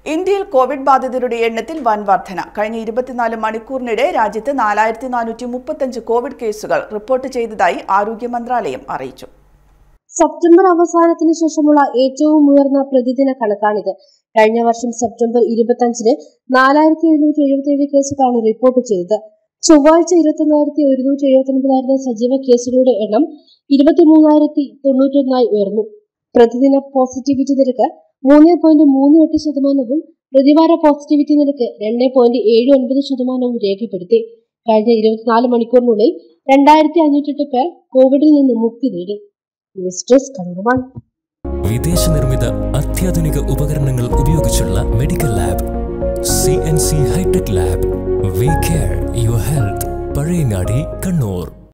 ഇന്ത്യയിൽ കോവിഡ് ബാധിതരുടെ എണ്ണത്തിൽ വൻ വർധന കഴിഞ്ഞ ഇരുപത്തിനാല് മണിക്കൂറിനിടെ രാജ്യത്ത് നാലായിരത്തി നാനൂറ്റി മുപ്പത്തഞ്ച് കോവിഡ് കേസുകൾ റിപ്പോർട്ട് ചെയ്തതായി ആരോഗ്യ മന്ത്രാലയം അറിയിച്ചു സെപ്റ്റംബർ അവസാനത്തിന് ശേഷമുള്ള ഏറ്റവും ഉയർന്ന പ്രതിദിന കണക്കാണിത് കഴിഞ്ഞ വർഷം സെപ്റ്റംബർ ഇരുപത്തിയഞ്ചിന് നാലായിരത്തി എഴുന്നൂറ്റി എഴുപത്തിയേഴ് കേസുകളാണ് റിപ്പോർട്ട് ചെയ്തത് ചൊവ്വാഴ്ച ഇരുപത്തൊന്നായിരത്തി ഒരുന്നൂറ്റി എഴുപത്തൊൻപതായിരുന്ന സജീവ കേസുകളുടെ എണ്ണം ഇരുപത്തിമൂന്നായിരത്തി തൊണ്ണൂറ്റൊന്നായി ഉയർന്നു പ്രതിദിന പോസിറ്റിവിറ്റി നിരക്ക് മൂന്ന് പോയിന്റ് മൂന്ന് എട്ട് ശതമാനവും പ്രതിവാര പോസിറ്റിവിറ്റി നിരക്ക് രണ്ട് പോയിന്റ് ഏഴ് ഒൻപത് ശതമാനവും രേഖപ്പെടുത്തി കഴിഞ്ഞ ഇരുപത്തിനാല് മണിക്കൂറിനുള്ളിൽ രണ്ടായിരത്തി അഞ്ഞൂറ്റെട്ട് പേർ കോവിഡിൽ നിന്ന് മുക്തി നേടി ന്യൂസ് ഡെസ്ക് കണ്ണൂർ വിദേശ നിർമ്മിത അത്യാധുനിക ഉപകരണങ്ങൾ ഉപയോഗിച്ചുള്ള medical lab C N C hi-tech lab we care your health Pazhayangadi Kannur